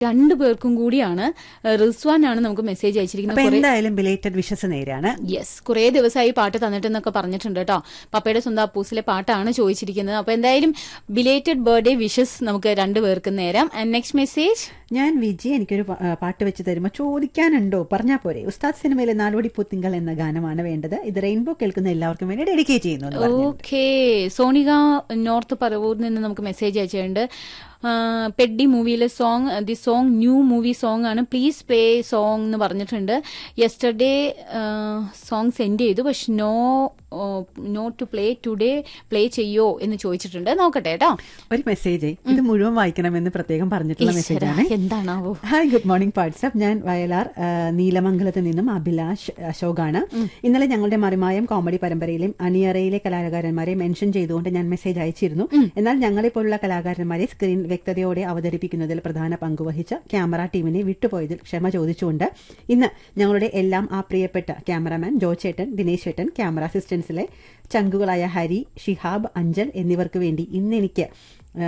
രണ്ടു പേർക്കും കൂടിയാണ് ഏഹ്, റിസ്വാൻ ആണ് നമുക്ക് മെസ്സേജ് അയച്ചിരിക്കുന്നത് അപ്പൊ കുറെ എന്തായാലും ബിലേറ്റഡ് വിഷസ് നേരാണ് യെസ് കുറേ ദിവസമായി പാട്ട് തന്നിട്ടെന്നൊക്കെ പറഞ്ഞിട്ടുണ്ട് കേട്ടോ പപ്പയുടെ സ്വന്തം അപ്പൂസിലെ പാട്ടാണ് ചോദിച്ചിരിക്കുന്നത് അപ്പൊ എന്തായാലും ബിലേറ്റഡ് ബർത്ത്ഡേ വിഷസ് നമുക്ക് രണ്ടുപേർക്കും നേരം ആൻഡ് നെക്സ്റ്റ് മെസ്സേജ് ഞാൻ വിജി എനിക്കൊരു പ- ആ, പാട്ട് വെച്ച് തരുമ്പോ ചോദിക്കാനുണ്ടോ പറഞ്ഞാ പോരെ ഉസ്താദ് സിനിമയിലെ നാടോടി പൂത്തിങ്കൾ എന്ന ഗാനമാണ് വേണ്ടത് ഇത് റെയിൻബോ കേൾക്കുന്ന എല്ലാവർക്കും വേണ്ടി ഡെഡിക്കേറ്റ് ചെയ്യുന്നു എന്ന് പറഞ്ഞു ഓക്കെ സോണിക നോർത്ത് പറവൂരിൽ നിന്ന് നമുക്ക് മെസ്സേജ് അയച്ചിട്ടുണ്ട് ആ, പെഡ്ഡി മൂവിയിലെ song the song new movie song ആണ് പ്ലീസ് പ്ലേ സോങ് എന്ന് പറഞ്ഞിട്ടുണ്ട് യെസ്റ്റർഡേ സോങ് സെൻഡ് ചെയ്തു പക്ഷെ no no to play today play ചെയ്യോ എന്ന് ചോദിച്ചിട്ടുണ്ട് നോക്കട്ടെ കേട്ടോ ഒരു മെസ്സേജ് ഇത് മുഴുവൻ വായിക്കണമെന്ന് പ്രത്യേകം പറഞ്ഞിട്ടുള്ള മെസ്സേജ് ആണ് എന്താണാവോ ഹായ് ഗുഡ് മോർണിംഗ് വാട്സ്ആപ്പ് ഞാൻ വയലാർ ആ, നീലമംഗലത്ത് നിന്നും അഭിലാഷ് അശോകാണ് ഇന്നലെ ഞങ്ങളുടെ മറിമായം കോമഡി പരമ്പരയിലെയും അണിയറയിലെ കലാകാരന്മാരെ മെൻഷൻ ചെയ്തുകൊണ്ട് ഞാൻ മെസ്സേജ് അയച്ചിരുന്നു എന്നാൽ ഞങ്ങളെ പോലുള്ള കലാകാരന്മാരെ സ്ക്രീൻ വ്യക്തതയോടെ അവതരിപ്പിക്കുന്നതിൽ പ്രധാന പങ്കുവഹിച്ച ക്യാമറ ടീമിനെ വിട്ടുപോയതിൽ ക്ഷമ ചോദിച്ചുകൊണ്ട് ഇന്ന് ഞങ്ങളുടെ എല്ലാം ആ പ്രിയപ്പെട്ട ക്യാമറാമാൻ ജോ ചേട്ടൻ ദിനേശ് ചേട്ടൻ ക്യാമറ അസിസ്റ്റൻസിലെ ചങ്കുകളായ ഹരി ഷിഹാബ് അഞ്ചൽ എന്നിവർക്ക് വേണ്ടി ഇന്ന് എനിക്ക് ആ,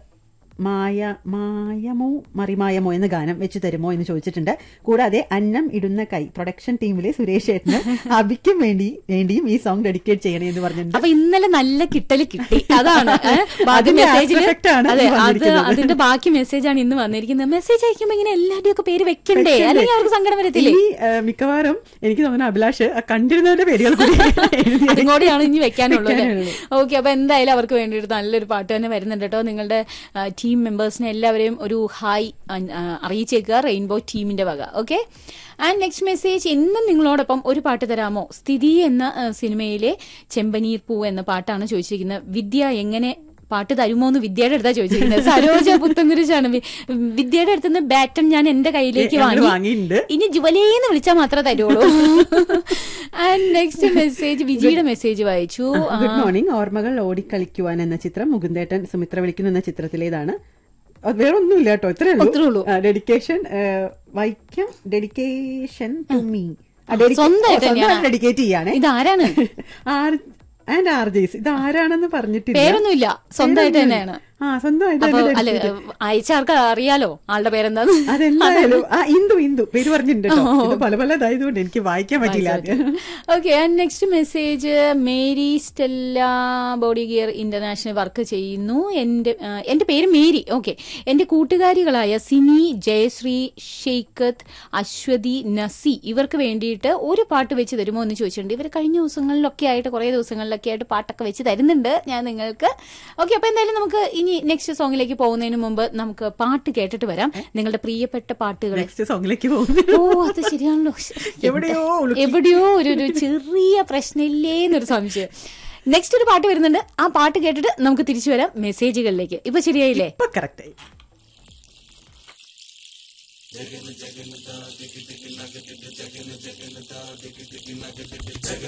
മായ മായമോ മറിമായമോ എന്ന ഗാനം വെച്ച് തരുമോ എന്ന് ചോദിച്ചിട്ടുണ്ട് കൂടാതെ അന്നം ഇടുന്ന കൈ പ്രൊഡക്ഷൻ ടീമിലെ സുരേഷ് ചേട്ടന് അബിക്കും വേണ്ടി വേണ്ടിയും ഈ സോങ് ഡെഡിക്കേറ്റ് ചെയ്യണേ എന്ന് പറഞ്ഞിട്ടുണ്ട് അപ്പൊ ഇന്നലെ നല്ല കിട്ടല് കിട്ടി അതാണ് ഏ? ബാക്കി അതിന്റെ മെസ്സേജില് aspect ആണ് അതെ ഇന്ന് അത് വന്നിരിക്കുന്നത്. അതിന്റെ ബാക്കി മെസ്സേജ് ആണ് ഇന്ന് വന്നിരിക്കുന്നത് മെസ്സേജ് അയക്കുമ്പോ ഇങ്ങനെ എല്ലാവരുടെയും ഒക്കെ പേര് വെക്കണ്ടേ അല്ലെങ്കിൽ അവർക്ക് സങ്കടം വരത്തില്ലേ ഇനി ആ, മിക്കവാറും എനിക്ക് തോന്നുന്നു അഭിലാഷ് ആ കണ്ടിരുന്നവരുടെ പേരുകൾ കൂടി എഴുതി അതും കൂടിയാണ് ഇനി വെക്കാനുള്ളൂ അല്ലേ വെക്കാനുള്ളൂ. ഓക്കെ അപ്പൊ എന്തായാലും അവർക്ക് വേണ്ടിയിട്ട് നല്ലൊരു പാട്ട് തന്നെ വരുന്നുണ്ട് കേട്ടോ നിങ്ങളുടെ ടീം മെമ്പേഴ്സിനെ എല്ലാവരെയും ഒരു ഹായ് അറിയിച്ചേക്കുക റെയിൻബോ ടീമിന്റെ വക ഓക്കെ ആൻഡ് നെക്സ്റ്റ് മെസ്സേജ് എന്നും നിങ്ങളോടൊപ്പം ഒരു പാട്ട് തരാമോ സ്ഥിതി എന്ന ആ, സിനിമയിലെ ചെമ്പനീർ പൂ എന്ന പാട്ടാണ് ചോദിച്ചിരിക്കുന്നത് വിദ്യ എങ്ങനെ പാട്ട് തരുമോ എന്ന് വിദ്യയുടെ അടുത്താ ചോദിച്ചിരിക്കുന്നത് സരോജ പുത്തങ്കുരിശാണ് വി- വിദ്യയുടെ അടുത്തുനിന്ന് ബാറ്റൺ ഞാൻ എന്റെ കയ്യിലേക്ക് ഏ, ഞങ്ങള് വാങ്ങി വാങ്ങിയിട്ടുണ്ട്. ഇനി ജുവലേന്ന് വിളിച്ചാൽ മാത്രമേ തരുള്ളൂ ആൻഡ് നെക്സ്റ്റ് മെസ്സേജ് വിജിയുടെ മെസ്സേജ് വായിച്ചു ആ, ഗുഡ് മോർണിംഗ് ഓർമ്മകൾ ഓടിക്കളിക്കുവാൻ എന്ന ചിത്രം മുകുന്ദേട്ടൻ സുമിത്ര വിളിക്കുന്നു എന്ന ചിത്രത്തിലേതാണ് അത് വേറെ ഒന്നുമില്ല കേട്ടോ ഇത്രേ അത്രേ ഉള്ളൂ. Dedication Vaikom dedication to me സ്വന്തമായിട്ട് തന്നെയാണ്. ഡെഡിക്കേറ്റ് ചെയ്യാണ് ഇതാരാണ് ആൻഡ് ആർ ജെയ്സ് ഇത് ആരാണെന്ന് പറഞ്ഞിട്ടില്ല പേരൊന്നുമില്ല സ്വന്തമായിട്ട് തന്നെയാണ് ആ സ്വന്തമായിട്ട് അപ്പൊ തന്നെ അല്ല dedicate. അയച്ചാർക്ക് അറിയാലോ ആളുടെ പേരെന്താന്ന് അതെന്തായാലും ആ ഇന്ദു ഇന്ദു പേര് പറഞ്ഞിട്ടുണ്ട് കേട്ടോ. ഇത് പല പല ഇതായതുകൊണ്ട് എനിക്ക് വായിക്കാൻ പറ്റില്ല ആദ്യം okay and next message Mary Stella Body Gear International work ചെയ്യുന്നു എന്റെ ആ, എന്റെ പേര് മേരി ഓക്കെ എന്റെ കൂട്ടുകാരികളായ സിനി ജയശ്രീ ഷെയ്ക്കത്ത് അശ്വതി നസി ഇവർക്ക് വേണ്ടിയിട്ട് ഒരു പാട്ട് വെച്ച് തരുമോ എന്ന് ചോദിച്ചിട്ടുണ്ട് ഇവർ കഴിഞ്ഞ ദിവസങ്ങളിലൊക്കെ ആയിട്ട് കുറേ ദിവസങ്ങളിലൊക്കെ ആയിട്ട് പാട്ടൊക്കെ വെച്ച് തരുന്നുണ്ട് ഞാൻ നിങ്ങൾക്ക് ഓക്കെ അപ്പൊ എന്തായാലും നമുക്ക് ഇനി നെക്സ്റ്റ് സോങ്ങിലേക്ക് പോകുന്നതിന് മുമ്പ് നമുക്ക് പാട്ട് കേട്ടിട്ട് വരാം നിങ്ങളുടെ പ്രിയപ്പെട്ട പാട്ടുകൾ നെക്സ്റ്റ് സോങ്ങിലേക്ക് പോകുന്നു ഓ അത് ശരിയാണല്ലോ എവിടെയോ ഉളുക്കി. എവിടെയോ ഒരു ഒരു ചെറിയ പ്രശ്നമില്ലേ എന്നൊരു സംശയം നെക്സ്റ്റ് ഒരു പാട്ട് വരുന്നുണ്ട് ആ പാട്ട് കേട്ടിട്ട് നമുക്ക് തിരിച്ചു വരാം മെസ്സേജുകളിലേക്ക് ഇപ്പൊ ശരിയായില്ലേ ഇപ്പൊ കറക്റ്റ് ആയി